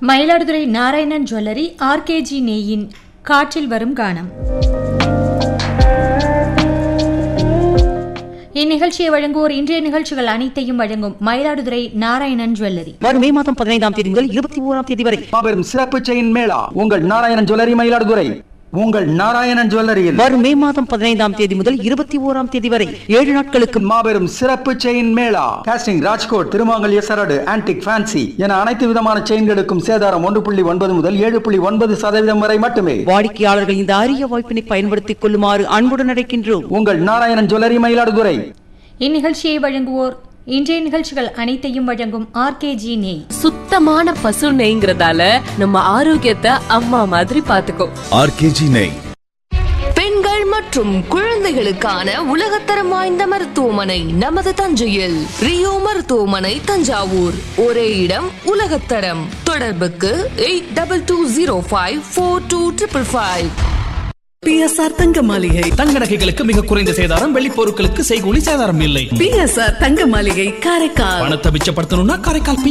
Mayiladuthurai Narayanan jewellery RKG நெய்யின் காற்றில் வரும் கானம் இந்நிகழ்ச்சியை வழங்குவோர் இன்றைய நிகழ்ச்சிகள் அனைத்தையும் வழங்கும் மயிலாடுதுறை நாராயணன் ஜுவல்லரி வரும் மே மாதம் பதினைந்தாம் தேதி முதல் இருபத்தி ஓராம் தேதி வரை மாபெரும் சிறப்பு செயின் மேளா உங்கள் நாராயணன் ஜுவல்லரி மயிலாடுதுறை உங்கள் நாராயணன் ஜுவல்லரியில் வரும் மே மாதம் பதினைந்தாம் தேதி முதல் இருபத்தி ஓராம் தேதி வரை ஏழு நாட்களுக்கு மாபெரும் சிறப்பு செயின் மேளா காஸ்டிங் ராஜ்கோட் திருமாங்கல்ய சரடு ஆன்டிக் ஃபேன்சி என அனைத்து விதமான செயின்களுக்கும் சேதாரம் ஒன்று புள்ளி ஒன்பது முதல் ஏழு புள்ளி ஒன்பது சதவீதம் வரை மட்டுமே வாடிக்கையாளர்கள் இந்த அரிய வாய்ப்பினை பயன்படுத்திக் கொள்ளுமாறு அன்புடன் அழைக்கின்றோம் உங்கள் நாராயணன் ஜுவல்லரி மயிலாடுதுறை இந்நிகழ்ச்சியை வழங்குவோர் இன்றைய நிகழ்ச்சிகள் அனைத்தையும் வழங்கும் ஆர்கேஜி நெய் சுத்தமான பசு நெய்ங்கிறதால நம்ம ஆரோக்கியத்தை அம்மா மாதிரி பாத்துக்கோ ஆர்கேஜி நெய் பெண்கள் மற்றும் குழந்தைகளுக்கான உலகத்தரம் வாய்ந்த மருத்துவமனை நமது தஞ்சையில் ரியோ மருத்துவமனை தஞ்சாவூர் ஒரே இடம் உலகத்தரம் தொடர்புக்கு eight double two zero five four two triple five BSR தங்க மாளிகை தங்க நகைகளுக்கு மிக குறைந்த சேதாரம் வெள்ளி பொருட்களுக்கு செய்கூலி சேதாரம் இல்லை பிஎஸ்ஆர் தங்க மாளிகை காரைக்கால் பணத்தை மிச்சப்படுத்தணும்னா காரைக்கால்